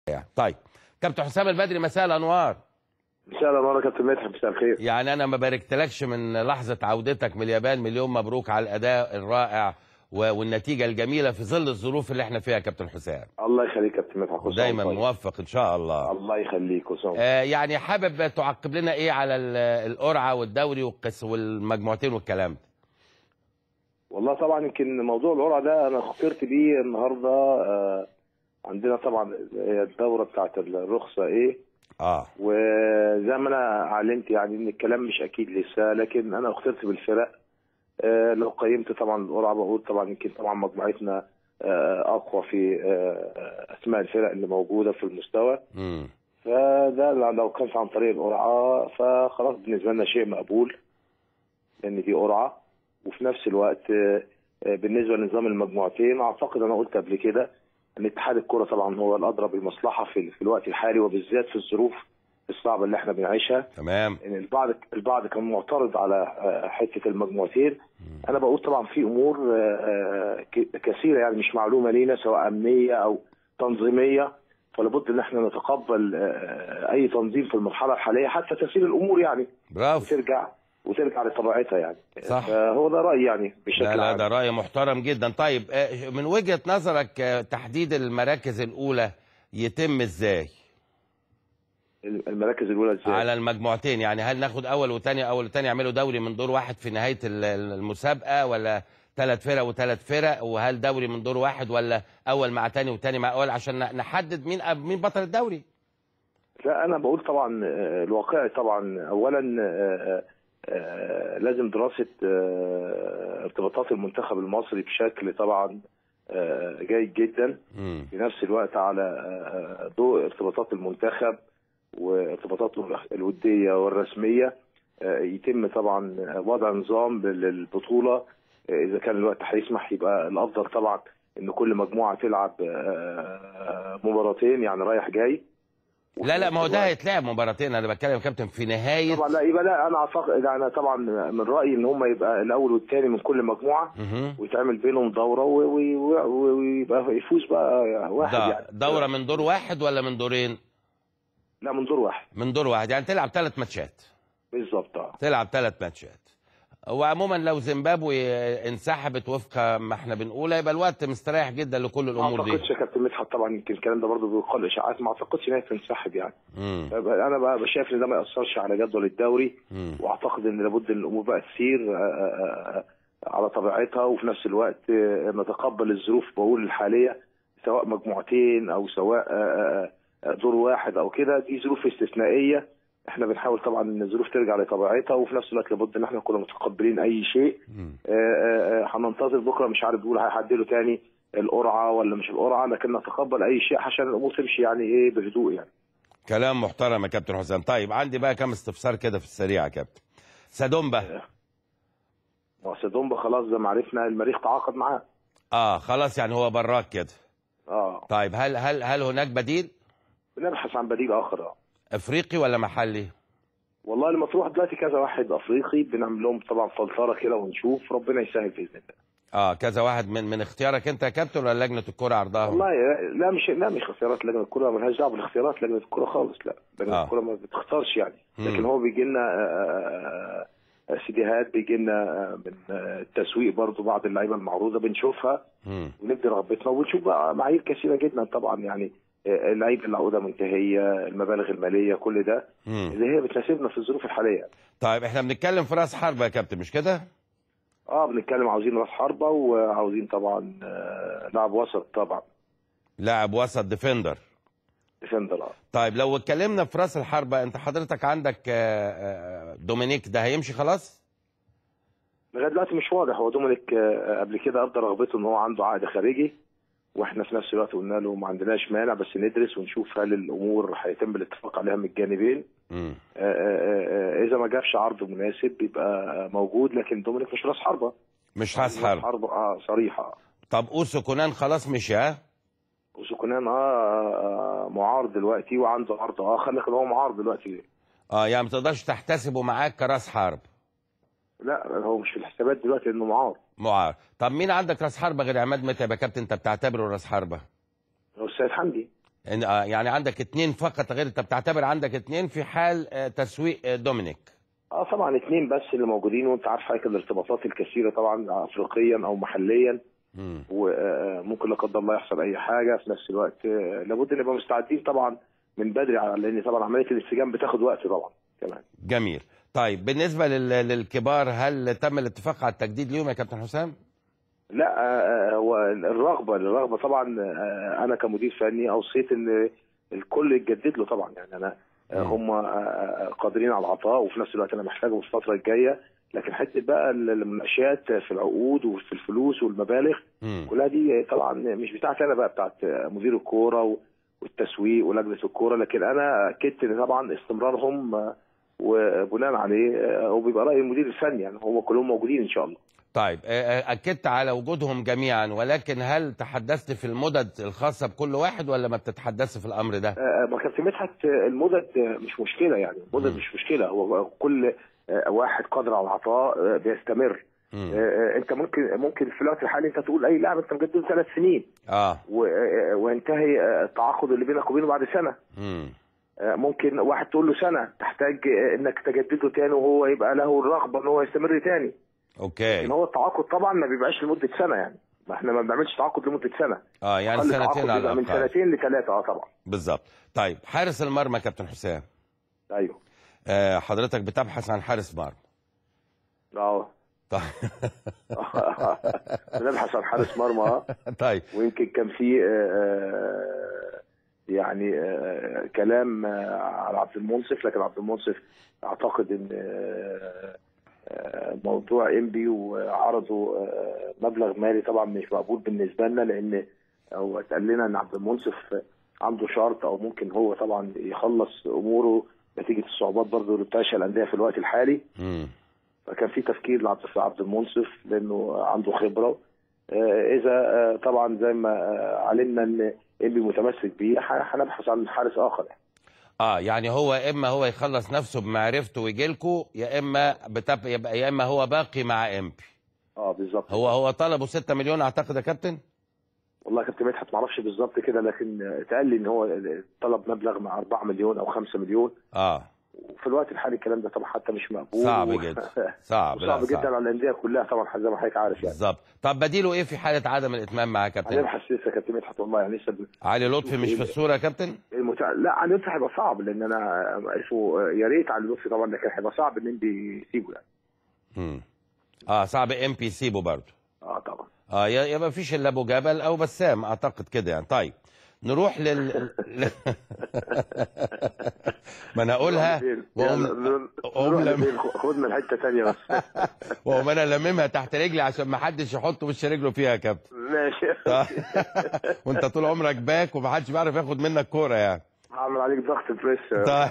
يعني. طيب كابتن حسام البدري مساء الانوار مساء النور يا كابتن مدحت مساء الخير يعني انا ما باركتلكش من لحظه عودتك من اليابان مليون مبروك على الاداء الرائع و- والنتيجه الجميله في ظل الظروف اللي احنا فيها يا كابتن حسام الله يخليك يا كابتن مدحت كل سنة ودايما وأنت طيب. موفق ان شاء الله الله يخليك وسام آه يعني حابب تعقب لنا ايه على ال- القرعه والدوري والقس والمجموعتين والكلام ده والله طبعا يمكن موضوع القرعه ده انا خطرت بيه النهارده آه عندنا طبعا هي الدوره بتاعت الرخصه ايه اه وزي ما انا اعلنت يعني ان الكلام مش اكيد لسه لكن انا اخترت بالفرق آه لو قيمت طبعا القرعه بقول طبعا يمكن طبعا مجموعتنا آه اقوى في آه اسماء الفرق اللي موجوده في المستوى امم فده لو كان عن طريق القرعه فخلاص بالنسبه لنا شيء مقبول لان دي قرعه وفي نفس الوقت آه، آه، بالنسبه لنظام المجموعتين اعتقد انا قلت قبل كده ان اتحاد الكره طبعا هو الادرى بالمصلحه في في الوقت الحالي وبالذات في الظروف الصعبه اللي احنا بنعيشها تمام ان البعض البعض كان معترض على آه، حته المجموعتين انا بقول طبعا في امور آه، آه، ك- كثيره يعني مش معلومه لينا سواء امنيه او تنظيميه فلابد ان احنا نتقبل آه، اي تنظيم في المرحله الحاليه حتى تسير الامور يعني برافو وترجع وترجع لطبيعتها يعني صح. فهو ده رايي يعني بشكل لا لا عام ده رأي محترم جدا طيب آه، من وجهة نظرك آه، تحديد المراكز الأولى يتم ازاي المراكز الاولى ازاي على المجموعتين يعني هل ناخد أول وتاني أول وتاني يعملوا دوري من دور واحد في نهاية ال- ال- المسابقة ولا ثلاث فرق وثلاث فرق وهل دوري من دور واحد ولا أول مع تاني وتاني مع أول عشان ن- نحدد مين مين بطل الدوري لا انا بقول طبعا آه، الواقعي طبعا اولا آه، آه، لازم دراسه آه، ارتباطات المنتخب المصري بشكل طبعا آه، جيد جدا مم. في نفس الوقت على آه، ضوء ارتباطات المنتخب وارتباطاته الوديه والرسميه آه، يتم طبعا وضع نظام للبطوله آه، اذا كان الوقت هيسمح يبقى الافضل طبعا ان كل مجموعه تلعب آه، مباراتين يعني رايح جاي لا لا ما هو ده هيتلعب مباراتين أنا بتكلم يا كابتن في نهاية طبعا لا يبقى لا انا اعتقد انا طبعا من رايي ان هم يبقى الاول والثاني من كل مجموعه مهم. ويتعمل بينهم دوره و- و- و- ويبقى يفوز بقى واحد ده يعني دورة من دور واحد ولا من دورين لا من دور واحد من دور واحد يعني تلعب ثلاث ماتشات بالظبط اه تلعب ثلاث ماتشات وعموما لو زيمبابوي انسحبت وفق ما احنا بنقول يبقى الوقت مستريح جدا لكل ما الامور دي اعتقدش يا كابتن مدحت طبعا يمكن الكلام ده برضه بيقال اشاعات ما اعتقدش ان هي تنسحب يعني مم. فيبقى انا بقى شايف ان ده ما ياثرش على جدول الدوري مم. واعتقد ان لابد ان الامور بقى تسير آه، آه، آه، على طبيعتها وفي نفس الوقت آه، نتقبل الظروف بقول الحاليه سواء مجموعتين او سواء آه، آه، دور واحد او كده دي ظروف استثنائيه احنا بنحاول طبعا ان الظروف ترجع لطبيعتها وفي نفس الوقت لابد ان احنا نكون متقبلين اي شيء مم. آه، آه، آه، هننتظر بكره مش عارف بيقول هيحددوا تاني القرعه ولا مش القرعه لكن نتقبل اي شيء عشان الامور تمشي يعني ايه بهدوء يعني كلام محترم يا كابتن حسام طيب عندي بقى كام استفسار كده في السريع يا كابتن سادومبا وسيدومبا خلاص زي ما عرفنا المريخ تعاقد معاه اه خلاص يعني هو براك كده اه طيب هل هل هل هناك بديل بنبحث عن بديل اخر اه افريقي ولا محلي والله لما تروح دلوقتي كذا واحد افريقي بنعمل لهم طبعا فلتره كده ونشوف ربنا يسهل باذن الله اه كذا واحد من من اختيارك انت يا كابتن ولا لجنه الكره عرضها والله لا مش لا مش اختيارات لجنه الكره ملهاش دعوه بالاختيارات لجنه الكره خالص لا لجنه آه. الكره ما بتختارش يعني مم. لكن هو بيجي لنا آه، آه، سيديهات بيجي لنا آه، من آه، التسويق برضو بعض اللعيبه المعروضه بنشوفها مم. ونبدي رغبتنا وبنشوف بقى معايير كثيره جدا طبعا يعني آه، اللعيبه اللي عقودها منتهيه المبالغ الماليه كل ده مم. اللي هي بتناسبنا في الظروف الحاليه طيب احنا بنتكلم في راس حربه يا كابتن مش كده اه بنتكلم عاوزين راس حربه وعاوزين طبعا آه، لاعب وسط طبعا لاعب وسط ديفندر ديفندر اه طيب لو اتكلمنا في راس الحربة انت حضرتك عندك آه، آه، دومينيك ده هيمشي خلاص؟ لغايه دلوقتي مش واضح هو دومينيك آه، قبل كده ابدى رغبته ان هو عنده عقد خارجي واحنا في نفس الوقت قلنا له ما عندناش مانع بس ندرس ونشوف هل الامور هيتم الاتفاق عليها من الجانبين مم. آه، آه، آه، اذا ما جابش عرض مناسب يبقى موجود لكن دومينيك مش راس حربه مش راس حرب حربه اه صريحه طب اوسو كونان خلاص مشي ها؟ وسكنان اه آه، معارض دلوقتي وعنده عرض اخر لكن هو معارض دلوقتي اه يعني ما تقدرش تحتسبه معاك كراس حرب لا هو مش في الحسابات دلوقتي انه معارض معار طب مين عندك راس حربة غير عماد متعب يا كابتن انت بتعتبره راس حربة؟ هو السيد حمدي إن- آه، يعني عندك اتنين فقط غير انت بتعتبر عندك اتنين في حال آه، تسويق آه، دومينيك اه طبعا اثنين بس اللي موجودين وانت عارف حضرتك الارتباطات الكثيره طبعا افريقيا او محليا مم. وممكن لا قدر الله يحصل اي حاجه في نفس الوقت آه، لابد نبقى مستعدين طبعا من بدري على لان طبعا عمليه الانسجام بتاخد وقت طبعا كمان جميل طيب بالنسبه لل- للكبار هل تم الاتفاق على التجديد ليهم يا كابتن حسام؟ لا آه، هو الرغبه الرغبه طبعا آه، انا كمدير فني اوصيت ان الكل يتجدد له طبعا يعني انا آه، مم. هم آه، قادرين على العطاء وفي نفس الوقت انا محتاجهم في الفتره الجايه لكن حته بقى المناقشات في العقود وفي الفلوس والمبالغ مم. كلها دي طبعا مش بتاعتي انا بقى بتاعت مدير الكوره والتسويق ولجنه الكوره لكن انا اكدت ان طبعا استمرارهم آه، وبناء عليه آه، هو بيبقى راي المدير الفني يعني هم كلهم موجودين ان شاء الله طيب آه، آه، اكدت على وجودهم جميعا ولكن هل تحدثت في المدد الخاصه بكل واحد ولا ما بتتحدثش في الامر ده؟ آه، ما كابتن مدحت آه، المدد آه، مش مشكله يعني المدد مم. مش مشكله هو كل آه، واحد قادر على العطاء آه، بيستمر مم. آه، آه، انت ممكن ممكن في الوقت الحالي انت تقول اي لاعب انت مجدد ثلاث سنين اه و- آه، وينتهي آه، التعاقد اللي بينك وبينه بعد سنه مم. آه، ممكن واحد تقول له سنه تحتاج آه، انك تجدده تاني وهو يبقى له الرغبه ان هو يستمر تاني اوكي ان هو التعاقد طبعا ما بيبقاش لمده سنه يعني ما احنا ما بنعملش تعاقد لمده سنه اه يعني أقل تعاقد سنتين على بيبقى من الاقل سنتين لثلاثه اه طبعا بالظبط طيب حارس المرمى يا كابتن حسام ايوه آه حضرتك بتبحث عن حارس مرمى اه طيب بنبحث عن حارس مرمى اه طيب ويمكن كان في آه، آه، يعني آه، كلام آه، على عبد المنصف لكن عبد المنصف اعتقد ان آه، آه، موضوع انبي وعرضوا آه، مبلغ مالي طبعا مش مقبول بالنسبه لنا لان هو اتقال لنا ان عبد المنصف عنده شرط او ممكن هو طبعا يخلص اموره نتيجه الصعوبات برضه اللي بتعيشها الانديه في الوقت الحالي مم. فكان في تفكير لعبد عبد المنصف لانه عنده خبره آه، اذا آه، طبعا زي ما آه، علمنا ان انبي متمسك بيه ح- هنبحث عن حارس اخر اه يعني هو اما هو يخلص نفسه بمعرفته ويجي لكم يا اما بتب... يبقى يا اما هو باقي مع امبي اه بالظبط هو هو طلبه 6 مليون اعتقد يا كابتن والله يا كابتن مدحت ما اعرفش بالظبط كده لكن آه، اتقال لي ان هو طلب مبلغ مع 4 مليون او 5 مليون اه وفي الوقت الحالي الكلام ده طبعا حتى مش مقبول صعب و- جدا صعب لا صعب جدا صعب على الانديه كلها طبعا زي ما حضرتك عارف يعني بالظبط طب بديله ايه في حاله عدم الاتمام مع كابتن هنبحث لسه يا كابتن مدحت والله يعني لسه ب- علي لطفي مش في الصوره يا كابتن المتع... لا علي لطفي هيبقى صعب لان انا اسمه يا ريت علي لطفي طبعا لكن هيبقى صعب ان انبي يسيبه يعني مم. اه صعب ام بي يسيبه برضه اه طبعا اه يا يا ما فيش الا ابو جبل او بسام اعتقد كده يعني طيب نروح لل ما انا اقولها واقوم أقوم واقوم لم- خدنا لحته ثانيه بس واقوم انا لممها تحت رجلي عشان ما حدش يحط وش رجله فيها يا كابتن ماشي طيب. وانت طول عمرك باك ومحدش بيعرف ياخد منك كوره يعني هعمل عليك ضغط بريس طيب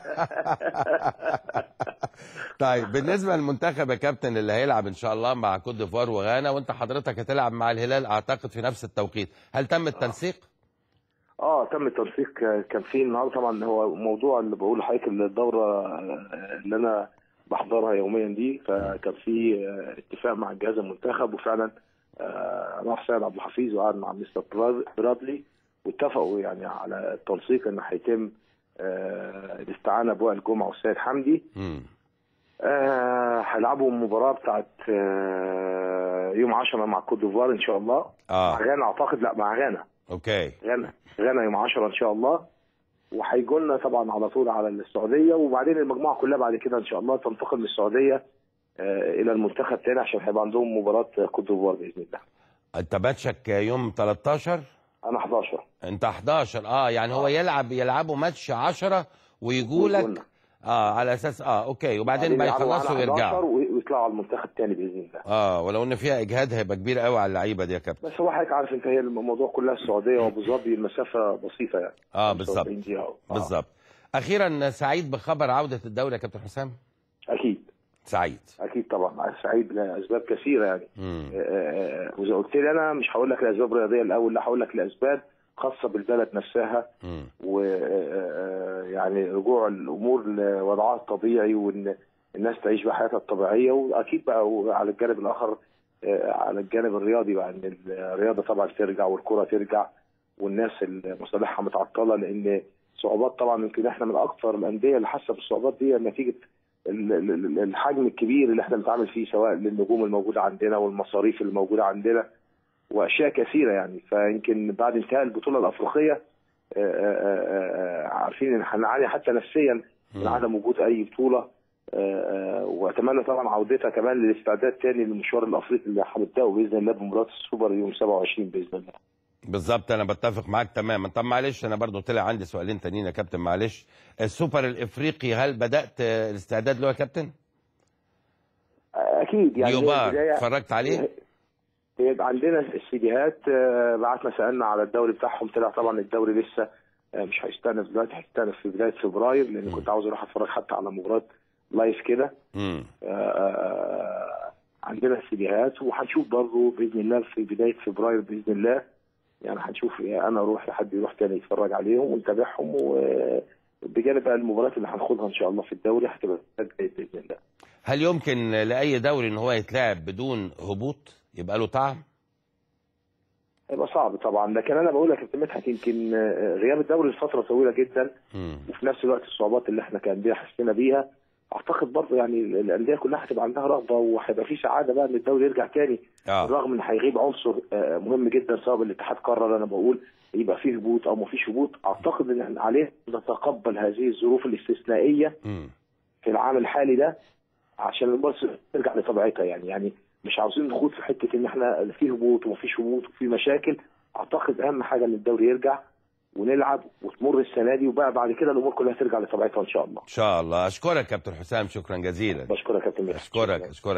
طيب بالنسبه للمنتخب يا كابتن اللي هيلعب ان شاء الله مع كوت ديفوار وغانا وانت حضرتك هتلعب مع الهلال اعتقد في نفس التوقيت هل تم التنسيق اه تم التنسيق كان في النهارده طبعا هو موضوع اللي بقول لحضرتك الدوره اللي انا بحضرها يوميا دي فكان في اتفاق مع الجهاز المنتخب وفعلا آه، راح سيد عبد الحفيظ وقعد مع مستر براد- برادلي واتفقوا يعني على التنسيق ان هيتم آه، الاستعانه بوائل جمعه والسيد حمدي امم آه، هيلعبوا المباراه بتاعت آه، يوم 10 مع كوت ديفوار ان شاء الله مع اه غانا اعتقد لا مع غانا اوكي غانا غانا يوم 10 ان شاء الله وهيجوا لنا طبعا على طول على السعوديه وبعدين المجموعه كلها بعد كده ان شاء الله تنتقل من السعوديه آه، الى المنتخب تاني عشان هيبقى عندهم مباراه كوت ديفوار باذن الله. انت ماتشك يوم 13 انا 11 انت 11 اه يعني هو يلعب يلعبوا ماتش 10 ويجوا لك ويجولنا. اه على اساس اه اوكي وبعدين بقى يلعبوا يخلصوا معانا 11 ويرجعوا ويطلعوا على المنتخب تاني باذن الله. اه ولو ان فيها اجهاد هيبقى كبير قوي على اللعيبه دي يا كابتن بس هو حضرتك عارف انت هي الموضوع كلها السعوديه وابو ظبي المسافه بسيطه يعني. اه 45 بالظبط دقيقة. آه. بالظبط اخيرا سعيد بخبر عوده الدوري يا كابتن حسام اكيد سعيد اكيد طبعا سعيد لاسباب كثيره يعني. امم آه، آه، واذا قلت لي انا مش هقول لك لاسباب رياضيه الاول لا هقول لك لاسباب خاصه بالبلد نفسها امم ويعني رجوع الامور لوضعها الطبيعي وان الناس تعيش بحياتها الطبيعيه واكيد بقى على الجانب الاخر آه، على الجانب الرياضي بقى ان الرياضه طبعا ترجع والكره ترجع والناس اللي مصالحها متعطله لان صعوبات طبعا يمكن احنا من اكثر الانديه اللي حاسه بالصعوبات دي نتيجه ال- ال- ال- الحجم الكبير اللي احنا بنتعامل فيه سواء للنجوم الموجوده عندنا والمصاريف اللي موجوده عندنا واشياء كثيره يعني فيمكن بعد انتهاء البطوله الافريقيه آه، آه، آه، عارفين ان هنعاني حتى نفسيا من مم. عدم وجود اي بطوله آه، آه، واتمنى طبعا عودتها كمان للاستعداد تاني للمشوار الافريقي اللي هنبداه باذن الله بمباراه السوبر يوم 27 باذن الله. بالظبط انا بتفق معاك تماما طب معلش انا برضو طلع عندي سؤالين تانيين يا كابتن معلش السوبر الافريقي هل بدات آه، الاستعداد له يا كابتن اكيد يعني هي ديوبار البداية- اتفرجت عليه يبقى عندنا السيديهات آه، بعتنا سالنا على الدوري بتاعهم طلع طبعا الدوري لسه آه، مش هيستأنف دلوقتي هيستأنف في بدايه فبراير لان مم. كنت عاوز اروح اتفرج حتى على مباراه لايف كده امم آه، آه، عندنا السيديهات وهنشوف برضه باذن الله في بدايه فبراير باذن الله يعني هنشوف يا انا اروح يا حد يروح تاني يتفرج عليهم ونتابعهم وبجانب بقى المباريات اللي هناخدها ان شاء الله في الدوري هتبقى جيد باذن الله. هل يمكن لاي دوري ان هو يتلعب بدون هبوط يبقى له طعم هيبقى صعب طبعا لكن انا بقول لك يا كابتن مدحت يمكن آه، غياب الدوري لفتره طويله جدا امم وفي نفس الوقت الصعوبات اللي احنا كانديه حسينا بيها اعتقد برضه يعني الانديه كلها هتبقى عندها رغبه وهيبقى في سعاده بقى ان الدوري يرجع تاني اه بالرغم ان هيغيب عنصر آه، مهم جدا سواء الاتحاد قرر انا بقول يبقى فيه هبوط او ما فيش هبوط اعتقد ان احنا عليه نتقبل هذه الظروف الاستثنائيه امم في العام الحالي ده عشان البورصه ترجع لطبيعتها يعني يعني مش عاوزين نخوض في حته ان احنا في هبوط ومفيش هبوط وفي مشاكل اعتقد اهم حاجه ان الدوري يرجع ونلعب وتمر السنه دي وبقى بعد كده الامور كلها ترجع لطبيعتها ان شاء الله ان شاء الله اشكرك كابتن حسام شكرا جزيلا بشكرك يا كابتن ميرا. اشكرك اشكرك